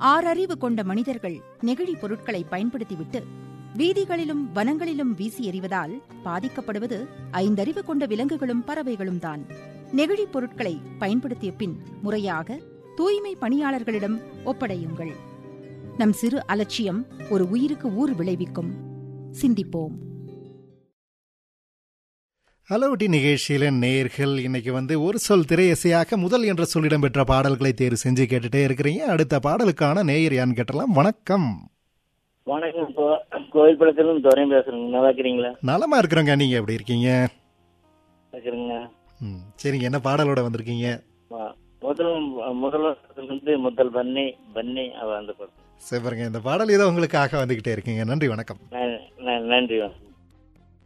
ஆறறிவு கொண்ட மனிதர்கள் நெகிழி பொருட்களை பயன்படுத்திவிட்டு வீதிகளிலும் வனங்களிலும் வீசி எறிவதால் பாதிக்கப்படுவது ஐந்தறிவு கொண்ட விலங்குகளும் பறவைகளும் தான் நெகிழி பொருட்களை பயன்படுத்திய பின் முறையாக தூய்மை பணியாளர்களிடம் ஒப்படையுங்கள் நம் சிறு அலட்சியம் ஒரு உயிருக்கு ஊறு விளைவிக்கும் சிந்திப்போம் ஹலோடி நிகழ்ச்சியில நேர்கள் இன்னைக்கு வந்து ஒரு சொல் திரையசையாக முதல் என்ற சொல்லிடம் பெற்ற பாடல்களை தேர்வு செஞ்சு கேட்டுட்டே இருக்கிறீங்க அடுத்த பாடலுக்கான நேயர் யான்னு கேட்டலாம் வணக்கம் வணக்கம் இப்போ கோயில் படத்திலிருந்து துறையும் பேசுறேங்க நல்லா இருக்கிறீங்களா நலமா இருக்கிறோங்க நீங்க எப்படி இருக்கீங்க இருக்கிறேங்க ம் சரிங்க என்ன பாடலோட வந்திருக்கீங்க ஆ, முதல் முதல்வருந்து முதல் பன்னி பன்னி அவ அந்த படம் சரி பாருங்க இந்த பாடல் ஏதோ உங்களுக்காக வந்துகிட்டே இருக்கீங்க நன்றி வணக்கம் ந- ந- நன்றி வணக்கம்